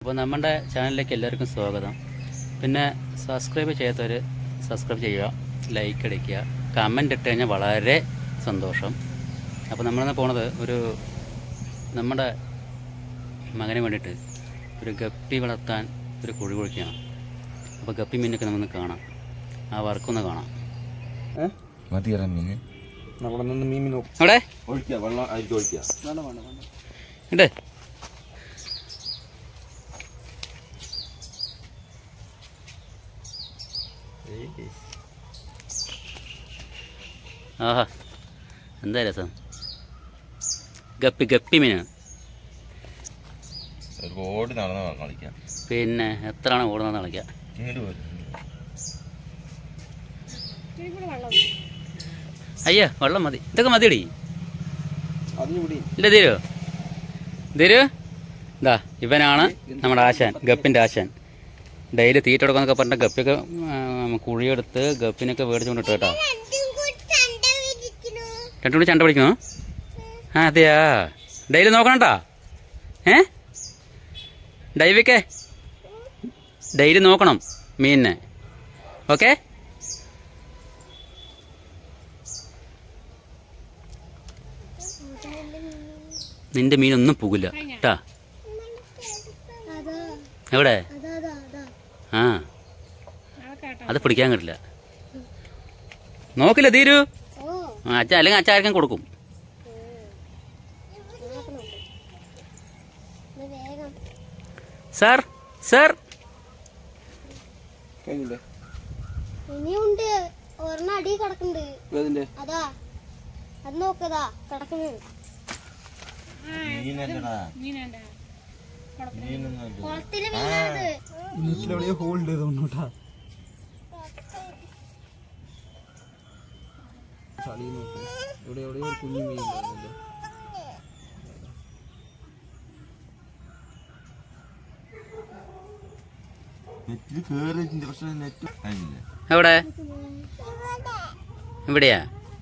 അപ്പോൾ നമ്മുടെ ചാനലിലേക്ക് എല്ലാവർക്കും സ്വാഗതം പിന്നെ സബ്സ്ക്രൈബ് ചെയ്യാത്തവർ സബ്സ്ക്രൈബ് ചെയ്യുക ലൈക്ക് അടിക്കുക കമൻ്റ് ഇട്ട് കഴിഞ്ഞാൽ വളരെ സന്തോഷം അപ്പോൾ നമ്മളിന്ന് പോണത് ഒരു നമ്മുടെ മകന് വേണ്ടിയിട്ട് ഒരു ഗപ്പി വളർത്താൻ ഒരു കുഴി കുഴിക്കുകയാണ് അപ്പോൾ ഗപ്പി മീനൊക്കെ നമുക്കൊന്ന് കാണാം ആ വർക്കൊന്ന് കാണാം മതിയറ മീന് നമ്മളെ നിന്ന് മീൻ നോക്കും അവിടെ ഒഴിക്കുക വെള്ളം അതിലേക്ക് ഒഴിക്കുക വേണ്ട വേണ്ട വേണ്ട ഉണ്ട് ആഹാ എന്താ രസം ഗപ്പി ഗപ്പി മീനാണ് ഒരു ഓടി നടന്ന കളിക്കാം പിന്നെ എത്രയാണ് ഓടുന്നത് കളിക്കുക ഇങ്ങോട്ട് പോരും അയ്യോ വെള്ളം മതി ഇതൊക്കെ മതിയടി അതിന് ഇവിടെ ഇല്ല തരൂ തരൂ ഇതാ ഇവനാണ് നമ്മുടെ ആശാൻ ഗപ്പിൻ്റെ ആശാൻ ഡെയിലി തീറ്റ കൊടുക്കാന്നൊക്കെ പറഞ്ഞ ഗപ്പിയൊക്കെ ആ, കുഴിയെടുത്ത് ഗപ്പിനൊക്കെ മേടിച്ചുകൊണ്ട് ഇട്ടു കേട്ടോ രണ്ടു കൂടി ചണ്ട പിടിക്കണോ ആ അതെയാ ഡെയിലി നോക്കണട്ടാ ഏ ഡൈവിക്കെ ഡെയിലി നോക്കണം മീനിനെ ഓക്കെ നിന്റെ മീനൊന്നും പോകില്ല കേട്ടാ എവിടെ ആ അത് പിടിക്കാൻ കിട്ടില്ല നോക്കില്ല തീരു ആ, അച്ഛൻ അല്ലെങ്കിൽ അച്ഛൻ ആർക്കും കൊടുക്കും സാർ സാർ കഴിഞ്ഞില്ലേ ഇനിയുണ്ട് ഒരെണ്ണം അടി കിടക്കുന്നുണ്ട് ഏതിന്റെ അതാ അത് നോക്കതാ കിടക്കുന്നത് മീനല്ലടാ മീനൊന്നും കുളത്തില് മീനാണത് എവിടെയോ ഹോൾ ഉണ്ട് തോന്നുട്ടാ ചളി നോക്ക് ഇവിടെ എവിടെയോ ഒരു കുഞ്ഞു മീൻ ഉണ്ടായിരുന്നല്ലോ നെറ്റിൽ കേറിയിട്ടുണ്ട് പക്ഷെ നെറ്റ് കഴിഞ്ഞില്ല എവിടെ ഇവിടെയാ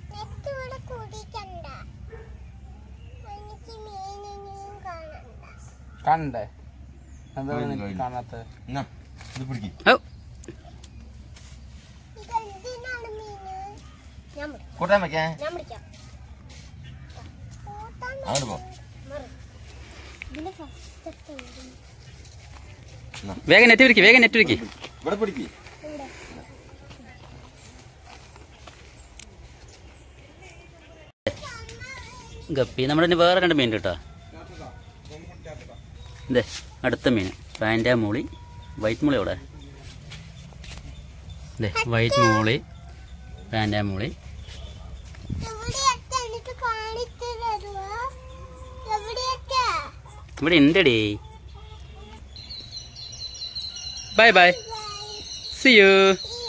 കണ്ടേ എന്താ കഴിഞ്ഞു, നിനക്ക് കഴിഞ്ഞു. കാണാത്ത എന്നാ ഇത് പിടിക്ക് ഓ ഞാൻ പിടി- കൂട്ടാൻ വെക്കാൻ ഞാൻ പിടിക്കാം അങ്ങോട്ട് പോ ഇതിന്റെ ഫസ്റ്റ് വേഗം നെറ്റ് വിരിക്ക് വേഗം നെറ്റ് വിരിക്ക് ഇവിടെ പിടിക്ക് ഗപ്പി നമ്മുടെ ഇനി വേറെ രണ്ട് മീൻ കേട്ടോ ഇതേ അടുത്ത മീൻ പാൻ്റെ മൂളി വൈറ്റ് മൂളി അവിടെ ഇതേ വൈറ്റ് മൂളി പാൻ്റെ മൂളി എവിടെയൊക്കെ എനിക്ക് കാണിച്ചു തരുവോ എവിടെയൊക്കെ ഇവിടെ ഉണ്ടടി ബൈ ബൈ സി യു ഈ